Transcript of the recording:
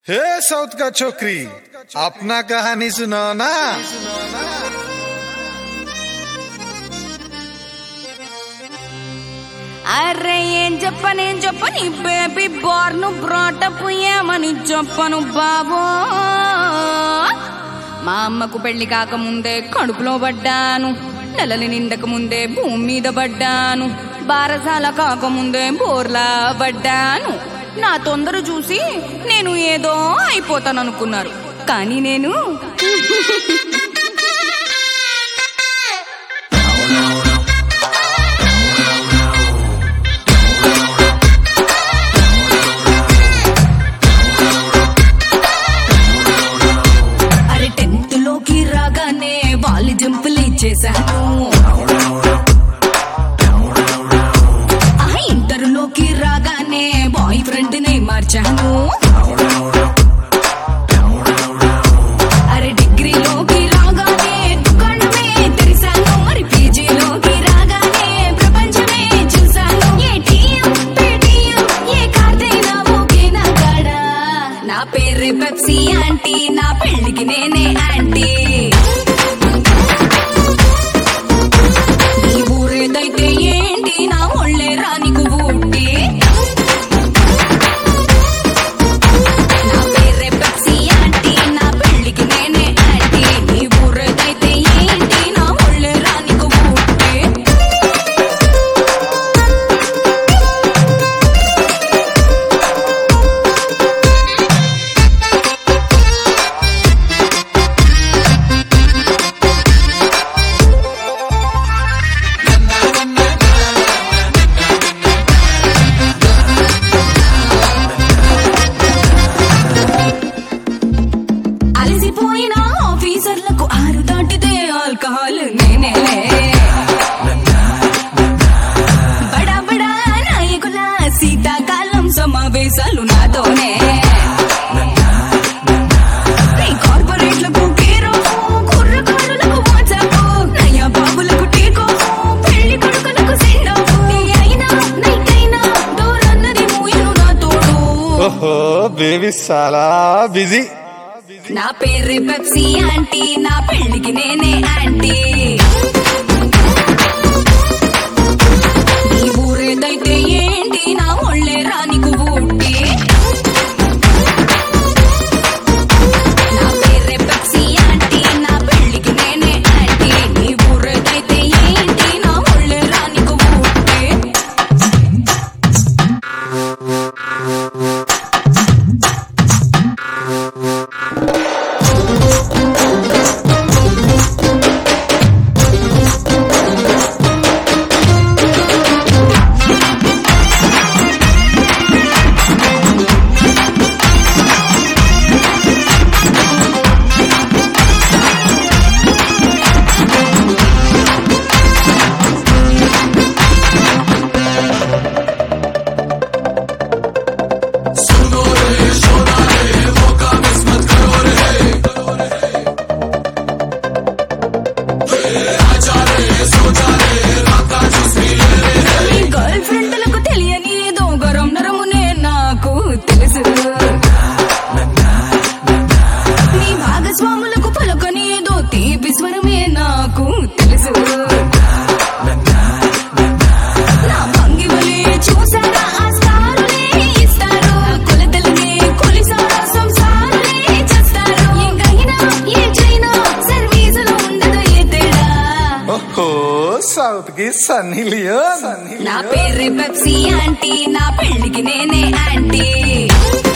हे south का छोकरी अपना कहानी सुनाओ ना అరే ఏం చెప్పను ఏం చెప్పని బేబీ బార్ను బ్రాటప్ ఏమని చెప్పను బాబో మా అమ్మకు పెళ్లి కాకముందే కడుపులో పడ్డాను నెలలు నిండక ముందే భూమి మీద పడ్డాను బారసాల కాకముందే బోర్లా పడ్డాను నా తొందర చూసి నేను ఏదో అయిపోతాను అనుకున్నారు కానీ నేను అరే టెన్త్ లోకి రాగానే వాళ్ళు జంపులు ఇచ్చేసాను ఆ ఇంటర్ లోకి రాగానే బాయ్ ఫ్రెండ్ ని మార్చాను అరే డిగ్రీలోకి రాగానే దుకాణమే తెరిసాను మరి పీజీలోకి రాగానే ప్రపంచమే చూసాను ఏటీఎం పేటీఎం ఏ కార్డైనా ఓకే నా కాడా నా పేరు పెప్సీ ఆంటీ నా పెళ్లికి నేనే ఆంటీ నీ ఊరేదైతే ఏంటి నా ఒళ్ళే రానికు ఊటి నా పేరే పెప్సీ ఆంటీ నా పెళ్లికి నేనే ఆంటీ నీ ఊరేదైతే ఏంటి నా ఒళ్ళే రానికు ఊటి అలసిపోయిన ఆఫీసర్లకు ఆరు దాటితే ఆల్కహాల్ నేనేలే బడా బడా నాయకుల శీతాకాలం సమావేశాలు నాతోనే ఈ కార్పొరేట్లకు కేర్ ఆఫ్, కుర్రకారులకు వాట్సాప్, నయా బాబులకు టేక్ ఆఫ్, పెళ్లి కొడుకులకు సెండ్ ఆఫ్. డే అయినా, నైట్ అయినా, డోరన్నది మూయను నా తోడు ఓహో బేబీ చాలా బిజీ నా పేరు పెప్సీ ఆంటీ నా పెళ్లికి నేనే ఆంటీ నీ ఊరేదైతే ఏంటి నా ఒళ్ళే రానికు ఊటి నా పేరే పెప్సీ ఆంటీ నా పెళ్లికి నేనే ఆంటీ నీ ఊరేదైతే ఏంటి నా ఒళ్ళే రానికు ఊటి ఈ గర్ల్ ఫ్రెండ్లకు తెలియని ఏదో గరం నరమునే నాకు తెలుసు నీ భాగస్వాములకు పలకని ఏదో తీపి స్వరమే నాకు తెలుసు నా భంగిమలే చూసారా ఆ స్టారులే ఇస్తారు కొలతలనే కొలిసారా సంసారులే చేస్తారు ఎంగైనా ఏ చైనా సర్వీసులో ఉండదు ఏ తేడా ఓహో సౌత్ కి సన్నీ లియో నా పేరు పెప్సీ ఆంటీ నా పెళ్లికి నేనే ఆంటీ